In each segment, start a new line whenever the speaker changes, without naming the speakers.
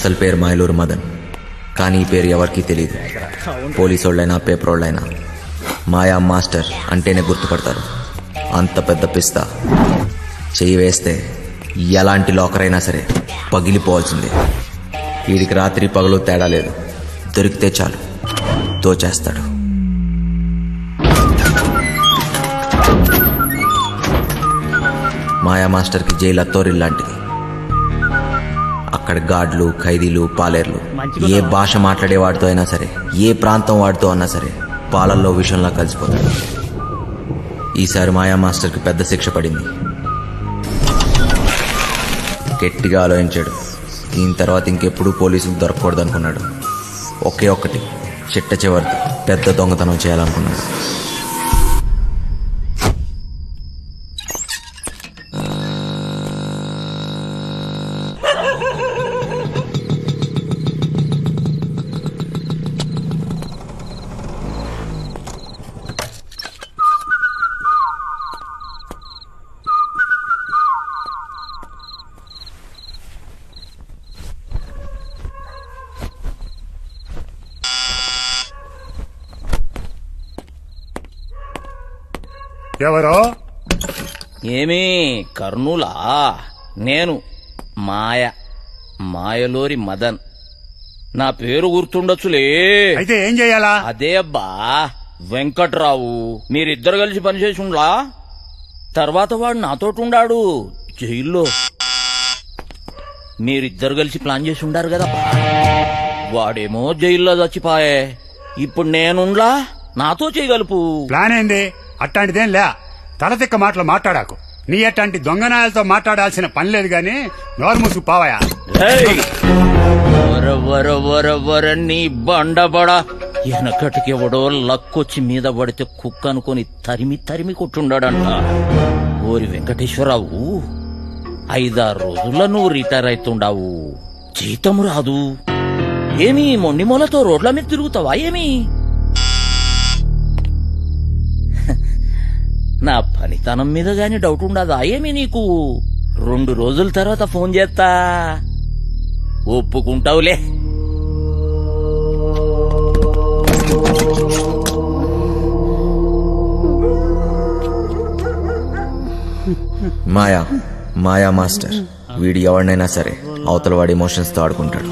అసలు పేరు మాయలూరు మదన్ కానీ ఈ పేరు ఎవరికీ తెలియదు పోలీసు వాళ్ళైనా పేపర్ వాళ్ళైనా మాయా మాస్టర్ అంటేనే గుర్తుపడతారు అంత పెద్ద పిస్తా చెయ్యి వేస్తే ఎలాంటి లాకర్ అయినా సరే పగిలిపోవాల్సిందే వీడికి రాత్రి పగలు తేడా లేదు దొరికితే చాలు దోచేస్తాడు మాయా మాస్టర్కి జైలు అత్తోరిల్ లాంటిది అక్కడ గాడ్లు ఖైదీలు పాలేర్లు ఏ భాష మాట్లాడే వాడితో అయినా సరే ఏ ప్రాంతం వాడితో అన్నా సరే పాలల్లో విషంలా కలిసిపోతాడు ఈసారి మాయా మాస్టర్కి పెద్ద శిక్ష పడింది గట్టిగా ఆలోచించాడు దీని తర్వాత ఇంకెప్పుడు పోలీసులు దొరకకూడదు అనుకున్నాడు ఒకే ఒక్కటి చిట్ట చివరిది పెద్ద దొంగతనం చేయాలనుకున్నాడు
ఎవరో
ఏమీ కర్నూలా నేను మాయ మాయలోరి మదన్ నా పేరు గుర్తుండొచ్చులే
అయితే ఏం చెయ్యాలా
అదే అబ్బా వెంకట్రావు మీరిద్దరు కలిసి పనిచేసి ఉండ్లా తర్వాత వాడు నాతోటి జైల్లో మీరిద్దరు కలిసి ప్లాన్ చేసి ఉండారు కదా వాడేమో జైల్లో చచ్చిపాయే ఇప్పుడు నేనుండ్లా నాతో చేయగలుపు
ప్లాన్ ఏంది అట్లాంటిదేం లే తలతిక్క మాటలు మాట్లాడాకు నీ అట్లాంటి దొంగనాయాలతో మాట్లాడాల్సిన పని లేదు గాని నోరు మూసు పావయా
ఏయ్! వర వర వర వర నీ బండబడ వెనకటికి ఎవడో లక్కొచ్చి మీద పడితే కుక్క అనుకొని తరిమి తరిమి కొట్టుండాడంట ఓరి వెంకటేశ్వరరావు ఐదారు రోజుల్లో నువ్వు రిటైర్ అవుతుండావు జీతం రాదు ఏమి మొండి మూలతో రోడ్ల మీద తిరుగుతావా ఏమి నా పనితనం మీద గాని డౌట్ ఉండదా ఏమి నీకు రెండు రోజుల తర్వాత ఫోన్ చేస్తా ఒప్పుకుంటావులే
మాయా మాయా మాస్టర్ వీడు ఎవరినైనా సరే అవతల వాడి ఎమోషన్స్తో ఆడుకుంటాడు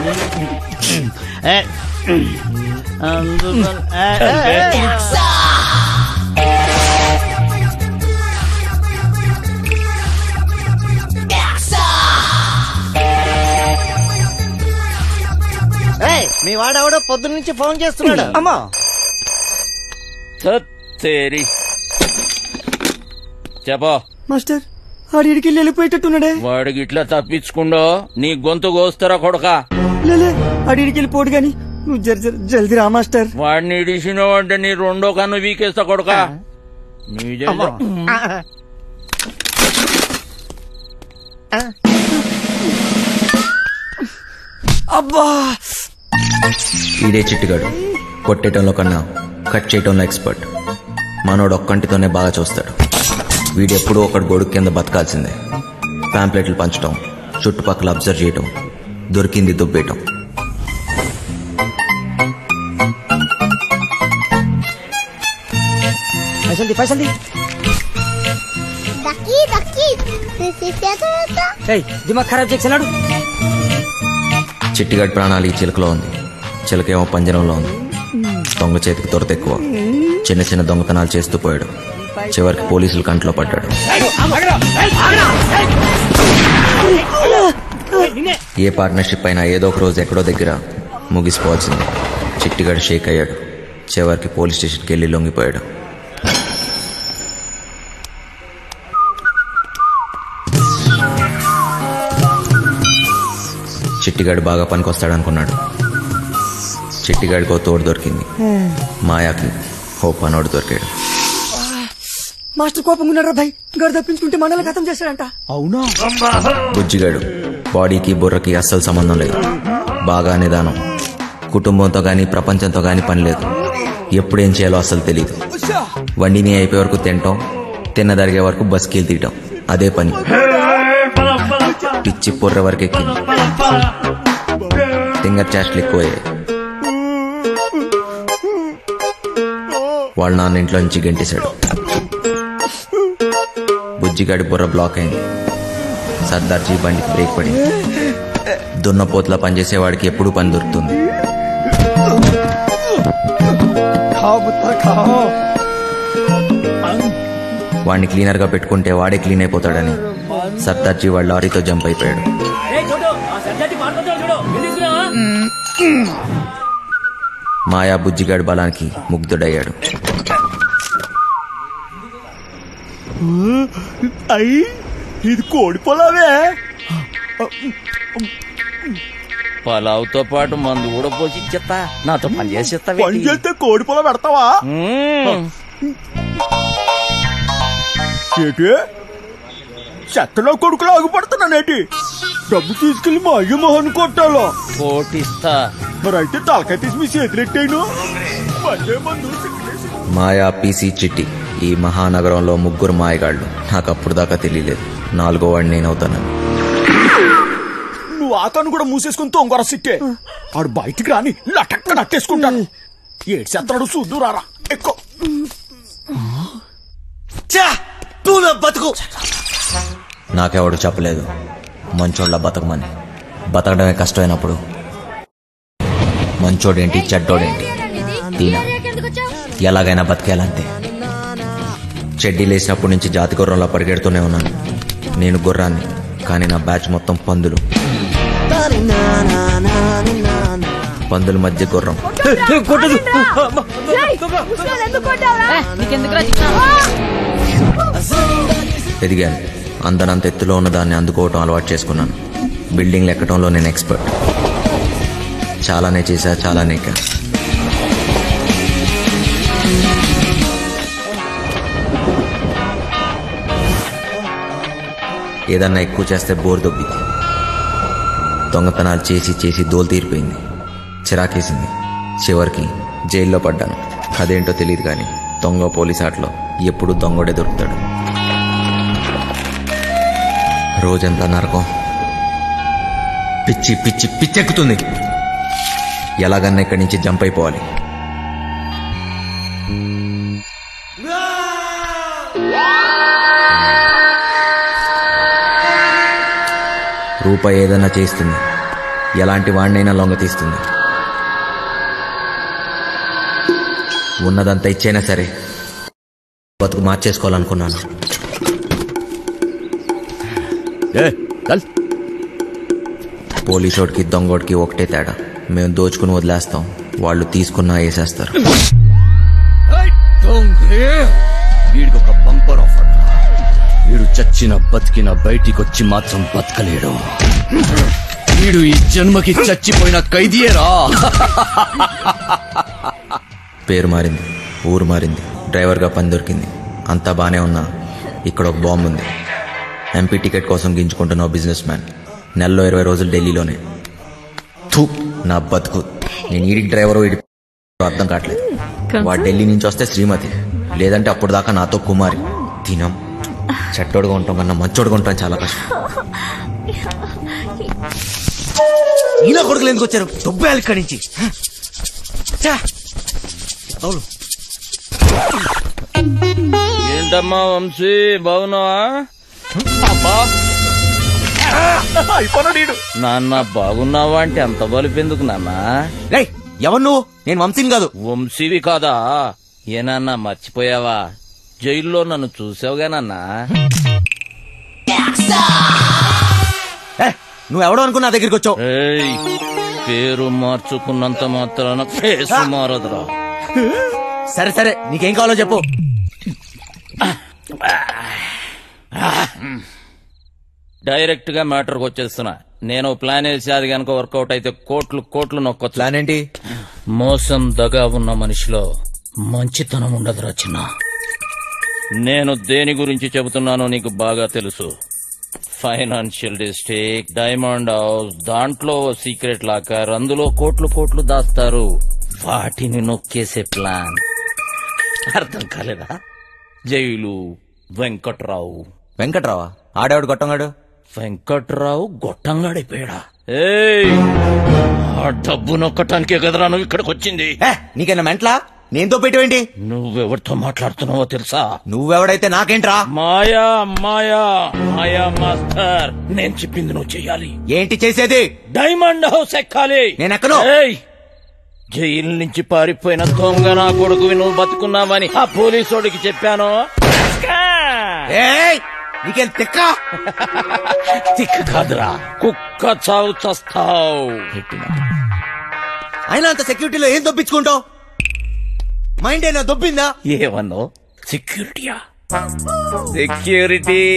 ఏయ్, మీ వాడెవడో పొద్దున్న నుంచి ఫోన్ చేస్తున్నాడు అమ్మా
తేరి చెప్పో
మాస్టర్ ఆడికి వెళ్ళిపోయేటట్టున్నాడే
వాడికి ఇట్లా తప్పించుకుండో నీ గొంతు కోస్తారా కొడక
లేలే ఆడికి వెళ్ళిపోడు గాని నువ్వు జర జర జల్దీ రా మాస్టర్
వాడిని ఇడిసినావు అంటే నీ రెండో కన్ను వీకేస్తా కొడక నీ జైల్లో
అబ్బా
ఈడే చిట్టుగాడు కొట్టేయటంలో కన్నా కట్ చేయటంలో ఎక్స్పర్ట్ మనోడు ఒక్కంటితోనే బాగా చూస్తాడు వీడెప్పుడూ ఒకటి గొడుగు కింద బతకాల్సిందే ప్యాంప్లెట్లు పంచడం చుట్టుపక్కల అబ్జర్వ్ చేయటం దొరికింది దుబ్బేయటం
పైసలు పైసలు
Daqui, daqui. Necessita.
ఏయ్ దిమాగ్ ఖరాబ్ చేసినాడు
చిట్టిగాడి ప్రాణాలు ఈ చిలకలో ఉంది చిలకేమో పంజరంలో ఉంది దొంగ చేతికి దొరత ఎక్కువ చిన్న చిన్న దొంగతనాలు చేస్తూ పోయాడు చివరికి పోలీసులు కంట్లో పడ్డాడు ఏ పార్ట్నర్షిప్ అయినా ఏదో ఒక రోజు ఎక్కడో దగ్గర ముగిసిపోవాల్సిందే చిట్టిగాడు షేక్ అయ్యాడు చివరికి పోలీస్ స్టేషన్కి వెళ్ళి లొంగిపోయాడు చిట్టిగాడు బాగా పనికొస్తాడనుకున్నాడు చిట్టిగాడికి ఓ తోడు దొరికింది మాయాకి ఓ పనోడు దొరికాడు
మాస్టర్ కోపంగా ఉన్నాడు భయ్ గడు తప్పించుకుంటే మనల్ని ఖతం చేశాడంట
బుజ్జిగాడు బాడీకి బుర్రకి అస్సలు సంబంధం లేదు బాగా నిదానం కుటుంబంతో గాని ప్రపంచంతో గాని పని లేదు ఎప్పుడేం చేయాలో అస్సలు తెలియదు వండిని అయిపోయే వరకు తినటం తిన్నదరిగే వరకు బస్కీలు తీయటం అదే పని పిచ్చి పొర్ర వరకు ఎక్కింది స్టింగర్ చాస్ట్లు ఎక్కువయ్యాయి వాళ్ళ నాన్న ఇంట్లో నుంచి గెంటేశాడు బుజ్జిగాడి బుర్ర బ్లాక్ అయింది సర్దార్జీ బండికి బ్రేక్ పడింది దున్నపోతులా పనిచేసేవాడికి ఎప్పుడూ పని దొరుకుతుంది వాడిని క్లీనర్ గా పెట్టుకుంటే వాడే క్లీన్ అయిపోతాడని సర్దార్జీ వాడు లారీతో జంప్ అయిపోయాడు మాయా బుజ్జిగాడి బలానికి ముగ్ధుడయ్యాడు
అయ్యి ఇది కోడి పొలావే
పలావుతో పాటు మందు కూడా పోసి ఇచ్చేస్తా నాతో పని చేసేస్తా
పని చేస్తే కోడి పొలం పెడతావా ఏంటి చెత్తలో కొడుకులు ఆగుపడుతున్నానేటి డబ్బు తీసుకెళ్లి మా అయ్య మొహన్ కొట్టాలో
కోటిస్తా
మరి అయితే తలకాయ తీసి మీ చేతులెట్టాను మళ్ళీ మందు సిగరెట్
మాయా పీసీ చిట్టి ఈ మహానగరంలో ముగ్గురు మాయగాళ్ళు నాకు అప్పుడు దాకా తెలియలేదు నాలుగో వాడిని నేనవుతానని
నువ్వు ఆతను కూడా మూసేసుకుని తొంగర సిట్టే ఆడు బయటికి రాని లటక్క నట్టేసుకుంటాను ఏడు చెత్తడు చూద్దు రారా ఎక్కువ
బతుకు
నాకెవడు చెప్పలేదు మంచోళ్ళ బతకమని బతకడమే కష్టమైనప్పుడు మంచోడేంటి చెడ్డోడేంటి దీనా ఎలాగైనా బతికేయాలంతే చెడ్డీ లేచినప్పటి నుంచి జాతి గుర్రంలో పరిగెడుతూనే ఉన్నాను నేను గుర్రాన్ని కానీ నా బ్యాచ్ మొత్తం పందులు పందుల మధ్య గుర్రం ఎదిగాను అందనంత ఎత్తులో ఉన్న దాన్ని అందుకోవటం అలవాటు చేసుకున్నాను బిల్డింగ్లు ఎక్కడంలో నేను ఎక్స్పర్ట్ చాలానే చేశా చాలానే ఎక్కా ఏదన్నా ఎక్కువ చేస్తే బోర్ దొబ్బింది దొంగతనాలు చేసి చేసి దోలు తీరిపోయింది చిరాకేసింది చివరికి జైల్లో పడ్డాను అదేంటో తెలియదు కానీ దొంగ పోలీస్ ఆటలో ఎప్పుడు దొంగడే దొరుకుతాడు రోజంతా నరకం పిచ్చి పిచ్చి పిచ్చెక్కుతుంది ఎలాగన్నా ఇక్కడి నుంచి జంప్ అయిపోవాలి రూపాయి ఏదైనా చేస్తుంది ఎలాంటి వాడినైనా లొంగ తీస్తుంది ఉన్నదంతా ఇచ్చైనా సరే బతుకు మార్చేసుకోవాలనుకున్నాను పోలీసోడికి దొంగోడికి ఒకటే తేడా మేము దోచుకుని వదిలేస్తాం వాళ్ళు తీసుకున్నా వేసేస్తారు
వీడికి ఒక బంపర్ ఆఫర్ వీడు చచ్చిన బతికిన బయటికొచ్చి మాత్రం బతకలేడు వీడు ఈ జన్మకి చచ్చిపోయిన ఖైదీయేరా
పేరు మారింది ఊరు మారింది డ్రైవర్గా పని దొరికింది అంతా బానే ఉన్నా ఇక్కడ ఒక బాంబు ఉంది ఎంపీ టికెట్ కోసం గింజుకుంటున్న ఓ బిజినెస్ మ్యాన్ నెలలో ఇరవై రోజులు ఢిల్లీలోనే థూ నా బతుకు నేను ఈడికి డ్రైవర్ ఈడి అర్థం కావట్లేదు వాడు ఢిల్లీ నుంచి వస్తే శ్రీమతి లేదంటే అప్పుడు దాకా నాతో కుమారి తినం చెట్టోడుగా ఉంటాం కన్నా మంచోడుగా ఉంటాం చాలా కష్టం
ఈలో కొడుకులు ఎందుకు వచ్చారు దుబ్బేయాలి ఇక్కడి నుంచి ఛా! అవును
ఏంటమ్మా వంశీ బాగున్నావా అబ్బా
అయిపోయినా నీడు
నాన్న బాగున్నావా అంటే అంత బలిపెందుకు నాన్న
రేయ్ ఎవరు నువ్వు నేను వంశీని కాదు
వంశీవి కాదా ఏనాన్న మర్చిపోయావా జైల్లో నన్ను చూసావుగా నాన్న
నువ్వు ఎవడో అనుకున్నా నా దగ్గరికి వచ్చావు
ఏయ్, పేరు మార్చుకున్నంత మాత్రాన ఫేస్ మారదురా
సరే సరే నీకేం కావాలో చెప్పు
డైరెక్ట్ గా మ్యాటర్కి వచ్చేస్తున్నా నేను ప్లాన్ వేసి అది కనుక వర్కౌట్ అయితే కోట్లు కోట్లు నొక్కొచ్చు
ప్లాన్ ఏంటి
మోసం దగా ఉన్న మనిషిలో మంచితనం ఉండదురా చిన్న నేను దేని గురించి చెబుతున్నానో నీకు బాగా తెలుసు ఫైనాన్షియల్ డిస్ట్రిక్ట్ డైమండ్ హౌస్ దాంట్లో ఓ సీక్రెట్ లాకర్ అందులో కోట్లు కోట్లు దాస్తారు వాటిని నొక్కేసే ప్లాన్ అర్థం కాలేదా జైలు వెంకట్రావు
వెంకట్రావా ఆడేవాడు గొట్టంగాడు
వెంకట్రావు గొట్టంగాడిపోయాడా ఏయ్ ఆ డబ్బు నొక్కటానికే కదరా నువ్వు ఇక్కడికి వచ్చింది
ఏ నీకైనా మెంట్లా నేనుతో పెట్టేవేంటి
నువ్వెవరితో మాట్లాడుతున్నావో తెలుసా
నువ్వెవడైతే నాకేంట్రా
మాయా మాయా మాయా మాస్టర్ నేను చెప్పింది నువ్వు చెయ్యాలి
ఏంటి చేసేది
డైమండ్ హౌస్ ఎక్కాలి
నేను ఎక్కను.
ఏయ్! జైలు నుంచి పారిపోయిన దొంగ నా కొడుకు నువ్వు బతుకున్నావని ఆ పోలీసోడికి చెప్పాను
ఏయ్ నీకేం తిక్క
తిక్కు కాదురా కుక్క చావు చస్తావు
అయినా అంత సెక్యూరిటీలో ఏం దొప్పించుకుంటావు మైండ్ అయినా దొబ్బిందా
ఏమన్నావు సెక్యూరిటీయా సెక్యూరిటీ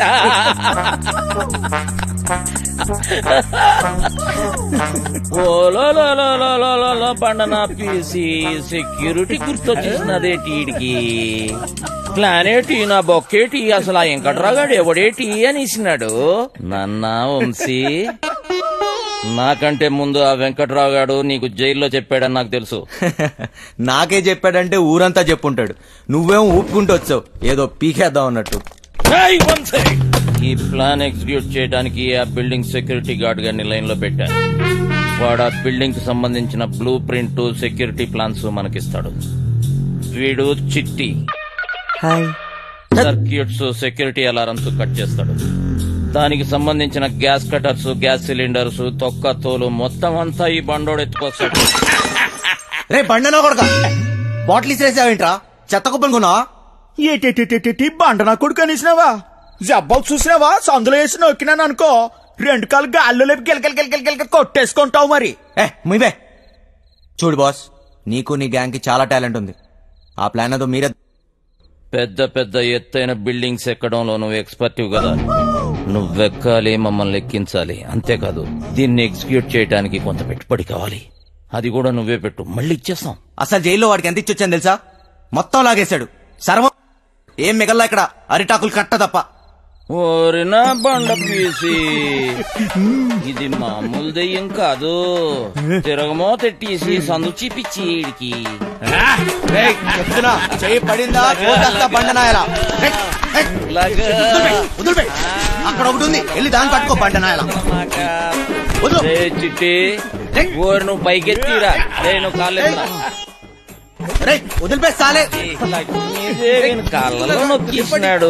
ఓలో బండనా పీసి సెక్యూరిటీ గుర్తొచ్చేసినదేటి ఈడికి ప్లానేటి నా బొక్కేటి అసలు ఆ వెంకట్రాగాడు ఎవడేటి అని ఇసినాడు నన్న వంశీ నాకంటే ముందు ఆ వెంకట్రావు గాడు నీకు జైల్లో చెప్పాడని నాకు తెలుసు
నాకే చెప్పాడంటే ఊరంతా చెప్పుంటాడు నువ్వేం ఊపుకుంటూ వచ్చావు ఏదో పీకేద్దాం అన్నట్టు
ఏయ్, one second. ఈ ప్లాన్ ఎగ్జిక్యూట్ చేయడానికి ఆ బిల్డింగ్ సెక్యూరిటీ గార్డ్ గారిని లైన్ లో పెట్టాను వాడు ఆ బిల్డింగ్ కి సంబంధించిన బ్లూ ప్రింట్ సెక్యూరిటీ ప్లాన్స్ మనకిస్తాడు వీడు Chitti
hi
circuits security alarms cut చేస్తాడు దానికి సంబంధించిన గ్యాస్ కటర్స్ గ్యాస్ సిలిండర్స్ తొక్క తోలు మొత్తం అంతా ఈ బండోడు ఎత్తుకొస్తాడు
రే బండనా కొడక బాటిల్ ఇసిరేసావేంట్రా చెత్త కుప్పని కొన్నావా
ఏటేటేటేటి బండ నా కొడుకు అనేసినావా జబ్బాలు చూసినావా సందులో వేసి నొక్కినాను అనుకో రెండు కాలు గాల్లో లేపి గిలకలు గిలకలు గిలకలు కొట్టేసుకుంటావు మరి
ఏ ముయ్యబే చూడు బాస్ నీకు నీ గ్యాంగ్ కి చాలా టాలెంట్ ఉంది ఆ ప్లాన్ అదో మీరే
పెద్ద పెద్ద ఎత్తైన బిల్డింగ్స్ ఎక్కడంలో నువ్వు ఎక్స్పర్టివ్ కదా నువ్వెక్కాలి మమ్మల్ని ఎక్కించాలి అంతేకాదు దీన్ని ఎగ్జిక్యూట్ చేయడానికి కొంత పెట్టుబడి కావాలి అది కూడా నువ్వే పెట్టు మళ్ళీ ఇచ్చేస్తాం
అసలు జైల్లో వాడికి ఎంత ఇచ్చొచ్చాను తెలుసా మొత్తం లాగేశాడు సర్వం ఏం మిగల్లా ఇక్కడ అరిటాకులు కట్ట తప్ప
ఓరినా బండ పీసి ఇది మామూలు దెయ్యం కాదు తిరగమో తెట్టేసి సందు చూపించి ఈడికి
రేయ్, చెప్తున్నా చెయ్యి పడిందా కోసేస్తా బండనాయలా రేయ్, రేయ్,
ఇలాగా.
వదిలిపే. అక్కడ ఒకటి ఉంది వెళ్ళి దాన్ని పట్టుకో బండనాయలా వదులు.
రే చిట్టి ఓరి నువ్వు పైకెత్తిరా రే నువ్వు కాళ్ళు
రే వదిలిపే సాలే
లక్ష్మీదేవిని కాళ్ళలో నొక్కిస్తున్నాడు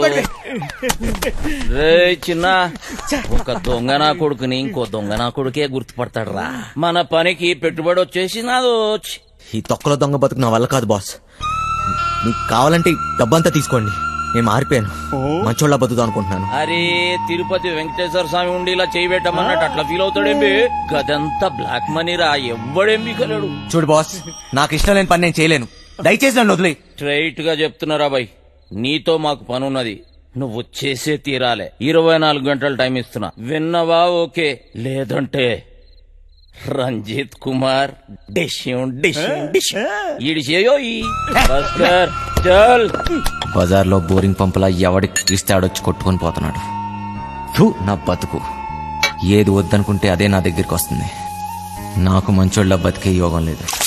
రే చిన్న ఒక దొంగ నా కొడుకుని ఇంకో దొంగ నా కొడుకే గుర్తుపడతాడు రా మన పనికి పెట్టుబడి వచ్చేసి నాదో
ఈ తొక్కలో దొంగ బతుకు నా వల్ల కాదు బాస్ మీకు కావాలంటే ఈ డబ్బంతా తీసుకోండి నేను మారిపోయాను మంచోళ్ళ బతుకుదాం అనుకుంటున్నాను
అరే తిరుపతి వెంకటేశ్వర స్వామి ఉండి ఇలా చేయబెట్టమన్నట్టు అట్లా ఫీల్ అవుతాడేంబి గదంతా బ్లాక్ మనీ రా ఎవ్వడేం కలడు
చూడు బాస్ నాకు ఇష్టం లేని పని నేను చేయలేను దయచేసి నన్ను వదిలే
స్ట్రైట్ గా చెప్తున్నారా బాయ్ నీతో మాకు పనున్నది నువ్వు చేసే తీరాలే ఇరవై నాలుగు గంటలు టైం ఇస్తున్నా విన్నవా ఓకే లేదంటే రంజిత్ కుమార్ డిష్యం డిష్యం డిష్యం ఈడి చేయో ఈ భాస్కర్ చల్
బజార్లో బోరింగ్ పంపులా ఎవడికి ఇస్తే ఆడొచ్చి కొట్టుకొని పోతున్నాడు ఫు, నా బతుకు ఏది వద్దనుకుంటే అదే నా దగ్గరికి వస్తుంది నాకు మంచోళ్ళ బతికే యోగం లేదు